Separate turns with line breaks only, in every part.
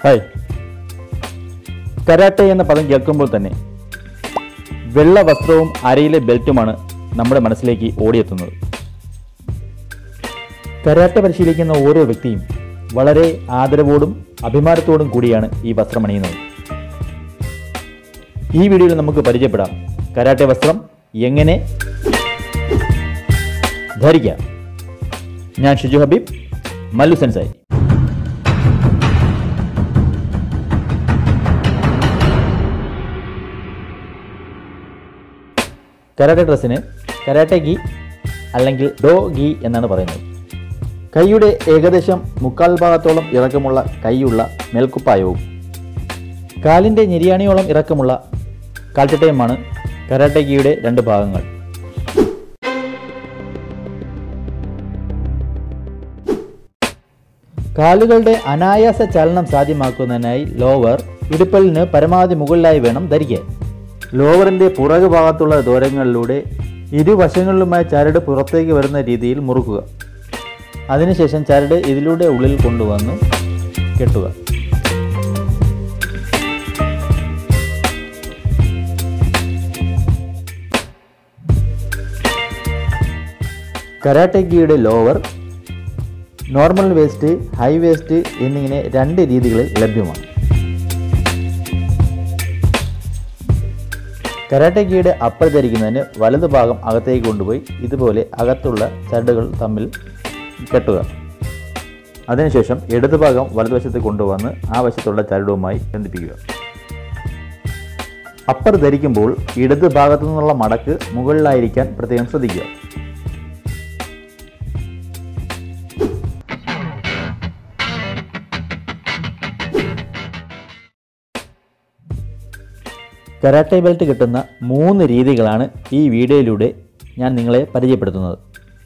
hi karate എന്ന പദം കേൾക്കുമ്പോൾ തന്നെ വെള്ള വസ്ത്രവും അരയിലെ ബെൽറ്റുമാണ് നമ്മുടെ മനസ്സിലേക്ക് ഓടിയെത്തുന്നത് കരാട്ടെ പരിശീലിക്കുന്ന ഓരോ വ്യക്തിയും വളരെ ആദരവോടും അഭിമാനത്തോടും കൂടിയാണ് ഈ വസ്ത്രം അണിയുന്നത് ഈ വീഡിയോയിൽ നമുക്ക് പരിചയപ്പെടാം കരാട്ടെ വസ്ത്രം എങ്ങനെ ധരിക്കാം ഞാൻ ഷിജു ഹബീബ് മല്ലു സെൻസായി കരാട്ടെ ഡ്രസ്സിന് കരാട്ടെ ഗി അല്ലെങ്കിൽ ഡോ ഗി എന്നാണ് പറയുന്നത് കൈയുടെ ഏകദേശം മുക്കാൽ ഭാഗത്തോളം ഇറക്കമുള്ള കൈയുള്ള മേൽക്കുപ്പായവും കാലിൻ്റെ ഞെരിയാണിയോളം ഇറക്കമുള്ള കാൽച്ചട്ടയുമാണ് കരാട്ടെ ഗിയുടെ രണ്ട് ഭാഗങ്ങൾ കാലുകളുടെ അനായാസ ചലനം സാധ്യമാക്കുന്നതിനായി ലോവർ ഇടുപ്പലിന് പരമാവധി മുകളിലായി വേണം ധരിക്കാൻ ലോവറിൻ്റെ പുറകു ഭാഗത്തുള്ള ദൂരങ്ങളിലൂടെ ഇരുവശങ്ങളിലുമായി ചരട് പുറത്തേക്ക് വരുന്ന രീതിയിൽ മുറുക്കുക അതിനുശേഷം ചരട് ഇതിലൂടെ ഉള്ളിൽ കൊണ്ടുവന്ന് കെട്ടുക കരാട്ടെക്കിയുടെ lower normal waist high waist എന്നിങ്ങനെ രണ്ട് രീതികളിൽ ലഭ്യമാണ് കരാട്ടെക്കിയുടെ അപ്പർ ധരിക്കുന്നതിന് വലതു ഭാഗം അകത്തേക്ക് കൊണ്ടുപോയി ഇതുപോലെ അകത്തുള്ള ചരടുകൾ തമ്മിൽ കെട്ടുക അതിനുശേഷം ഇടതു ഭാഗം വലതുവശത്ത് കൊണ്ടുവന്ന് ആ വശത്തുള്ള ചരടുമായി ബന്ധിപ്പിക്കുക അപ്പർ ധരിക്കുമ്പോൾ ഇടത് ഭാഗത്തു നിന്നുള്ള മടക്ക് മുകളിലായിരിക്കാൻ പ്രത്യേകം ശ്രദ്ധിക്കുക കരാട്ടെ ബെൽറ്റ് കിട്ടുന്ന മൂന്ന് രീതികളാണ് ഈ വീഡിയോയിലൂടെ ഞാൻ നിങ്ങളെ പരിചയപ്പെടുത്തുന്നത്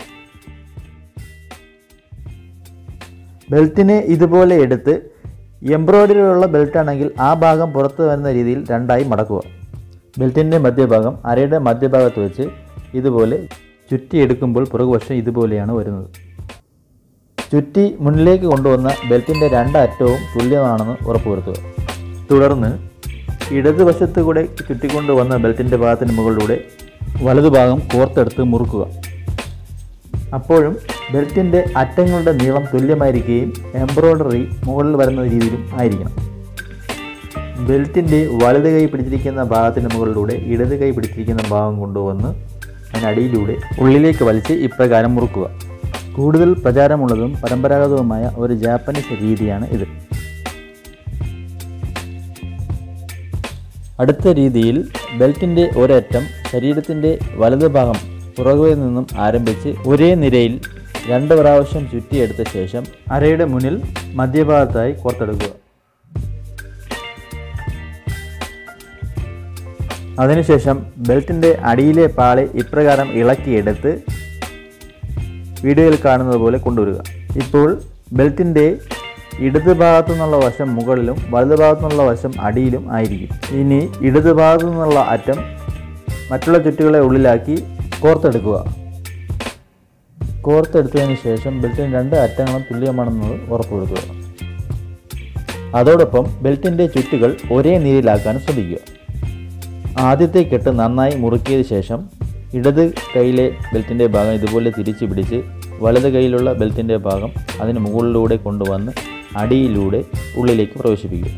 ബെൽറ്റിനെ ഇതുപോലെ എടുത്ത് എംബ്രോയ്ഡറി ഉള്ള ബെൽറ്റ് ആണെങ്കിൽ ആ ഭാഗം പുറത്ത് വരുന്ന രീതിയിൽ രണ്ടായി മടക്കുക ബെൽറ്റിൻ്റെ മധ്യഭാഗം അരയുടെ മധ്യഭാഗത്ത് വെച്ച് ഇതുപോലെ ചുറ്റിയെടുക്കുമ്പോൾ പുറകുവശം ഇതുപോലെയാണ് വരുന്നത് ചുറ്റി മുന്നിലേക്ക് കൊണ്ടുവന്ന ബെൽറ്റിൻ്റെ രണ്ട് അറ്റവും തുല്യമാണെന്ന് ഉറപ്പുവരുത്തുക തുടർന്ന് ഇടതുവശത്ത് കൂടെ ചുറ്റിക്കൊണ്ട് വന്ന ബെൽറ്റിൻ്റെ ഭാഗത്തിന് മുകളിലൂടെ വലതുഭാഗം കോർത്തെടുത്ത് മുറുക്കുക അപ്പോഴും ബെൽറ്റിൻ്റെ അറ്റങ്ങളുടെ നീളം തുല്യമായിരിക്കുകയും എംബ്രോയ്ഡറി മുകളിൽ വരുന്ന രീതിയിലും ആയിരിക്കണം ബെൽറ്റിൻ്റെ വലത് കൈ പിടിച്ചിരിക്കുന്ന ഭാഗത്തിന് മുകളിലൂടെ ഇടത് കൈ പിടിച്ചിരിക്കുന്ന ഭാഗം കൊണ്ടുവന്ന് അതിനടിയിലൂടെ ഉള്ളിലേക്ക് വലിച്ച് ഇപ്രകാരം മുറുക്കുക കൂടുതൽ പ്രചാരമുള്ളതും പരമ്പരാഗതവുമായ ഒരു ജാപ്പനീസ് രീതിയാണ് ഇത് അടുത്ത രീതിയിൽ ബെൽറ്റിൻ്റെ ഒരറ്റം ശരീരത്തിൻ്റെ വലത് ഭാഗം പുറകുവേ നിന്നും ആരംഭിച്ച് ഒരേ നിരയിൽ രണ്ട് പ്രാവശ്യം ചുറ്റിയെടുത്ത ശേഷം അരയുടെ മുന്നിൽ മധ്യഭാഗത്തായി കോർത്തെടുക്കുക അതിനുശേഷം ബെൽറ്റിൻ്റെ അടിയിലെ പാളി ഇപ്രകാരം ഇളക്കിയെടുത്ത് വീഡിയോയിൽ കാണുന്നത് പോലെ കൊണ്ടുവരിക ഇപ്പോൾ ബെൽറ്റിൻ്റെ ഇടത് ഭാഗത്തു നിന്നുള്ള വശം മുകളിലും വലത് ഭാഗത്തു നിന്നുള്ള വശം അടിയിലും ആയിരിക്കും ഇനി ഇടത് ഭാഗത്തു നിന്നുള്ള അറ്റം മറ്റുള്ള ചുറ്റുകളെ ഉള്ളിലാക്കി കോർത്തെടുക്കുക കോർത്തെടുത്തതിന് ശേഷം ബെൽറ്റിന് രണ്ട് അറ്റങ്ങളും തുല്യമാണെന്നത് ഉറപ്പുവരുത്തുക അതോടൊപ്പം ബെൽറ്റിൻ്റെ ചുറ്റുകൾ ഒരേ നീരിലാക്കാനും ശ്രദ്ധിക്കുക ആദ്യത്തെ കെട്ട് നന്നായി മുറുക്കിയതിന് ശേഷം ഇടത് കൈയിലെ ബെൽറ്റിൻ്റെ ഭാഗം ഇതുപോലെ തിരിച്ചു പിടിച്ച് വലത് കൈയിലുള്ള ബെൽറ്റിൻ്റെ ഭാഗം അതിന് മുകളിലൂടെ കൊണ്ടുവന്ന് അടിയിലൂടെ ഉള്ളിലേക്ക് പ്രവേശിപ്പിക്കുക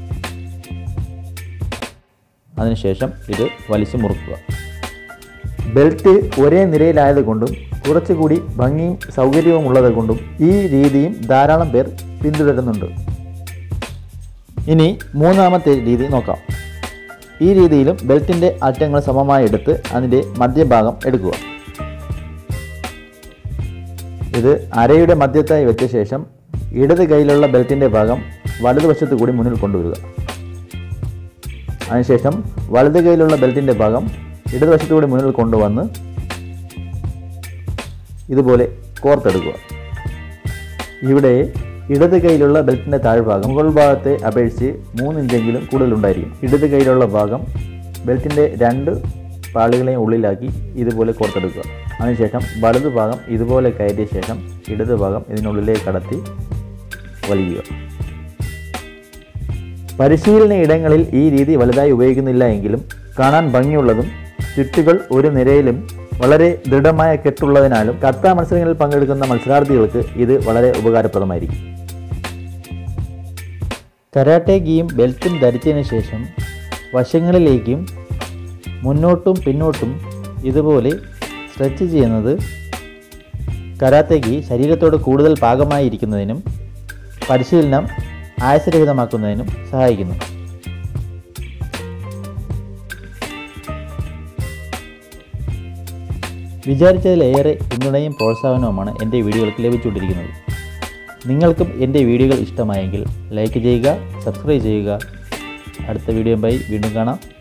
അതിനുശേഷം ഇത് വലിച്ചു മുറുക്കുക ബെൽറ്റ് ഒരേ നിരയിലായതുകൊണ്ടും കുറച്ചുകൂടി ഭംഗിയും സൗകര്യവും ഉള്ളത് കൊണ്ടും ഈ രീതിയും ധാരാളം പേർ പിന്തുടരുന്നുണ്ട് ഇനി മൂന്നാമത്തെ രീതി നോക്കാം ഈ രീതിയിലും ബെൽറ്റിൻ്റെ അറ്റങ്ങൾ സമമായി എടുത്ത് അതിൻ്റെ മധ്യഭാഗം എടുക്കുക ഇത് അരയുടെ മധ്യത്തായി വെച്ച ശേഷം ഇടത് കൈയിലുള്ള ബെൽറ്റിൻ്റെ ഭാഗം വലതുവശത്ത് കൂടി മുന്നിൽ കൊണ്ടുവരിക അതിനുശേഷം വലത് കൈയിലുള്ള ബെൽറ്റിൻ്റെ ഭാഗം ഇടതുവശത്ത് കൂടി മുന്നിൽ കൊണ്ടുവന്ന് ഇതുപോലെ കോർത്തെടുക്കുക ഇവിടെ ഇടത് കൈയിലുള്ള ബെൽറ്റിൻ്റെ താഴ്ഭാഗം മുകൾ ഭാഗത്തെ അപേക്ഷിച്ച് മൂന്ന് ഇഞ്ചെങ്കിലും കൂടുതലുണ്ടായിരിക്കും ഇടത് കൈയിലുള്ള ഭാഗം ബെൽറ്റിൻ്റെ രണ്ട് പാളികളെയും ഉള്ളിലാക്കി ഇതുപോലെ കോർത്തെടുക്കുക അതിനുശേഷം വലതു ഭാഗം ഇതുപോലെ കയറ്റിയ ശേഷം ഇടത് ഭാഗം ഇതിനുള്ളിലേക്ക് കടത്തി വലിക്കുക പരിശീലന ഇടങ്ങളിൽ ഈ രീതി വലുതായി ഉപയോഗിക്കുന്നില്ല എങ്കിലും കാണാൻ ഭംഗിയുള്ളതും ചുറ്റുകൾ ഒരു നിരയിലും വളരെ ദൃഢമായ കെട്ടുള്ളതിനാലും കത്ത മത്സരങ്ങളിൽ പങ്കെടുക്കുന്ന മത്സരാർത്ഥികൾക്ക് ഇത് വളരെ ഉപകാരപ്രദമായിരിക്കും കരാട്ടെ ഗീയും ബെൽറ്റും ധരിച്ചതിന് ശേഷം വശങ്ങളിലേക്കും മുന്നോട്ടും പിന്നോട്ടും ഇതുപോലെ സ്ട്രെച്ച് ചെയ്യുന്നത് കരാത്തേക്ക് ശരീരത്തോട് കൂടുതൽ പാകമായിരിക്കുന്നതിനും പരിശീലനം ആയാസരഹിതമാക്കുന്നതിനും സഹായിക്കുന്നു വിചാരിച്ചതിലേറെ പിന്തുണയും പ്രോത്സാഹനവുമാണ് എൻ്റെ വീഡിയോകൾക്ക് ലഭിച്ചുകൊണ്ടിരിക്കുന്നത് നിങ്ങൾക്കും എൻ്റെ വീഡിയോകൾ ഇഷ്ടമായെങ്കിൽ ലൈക്ക് ചെയ്യുക സബ്സ്ക്രൈബ് ചെയ്യുക അടുത്ത വീഡിയോയുമായി വീണ്ടും കാണാം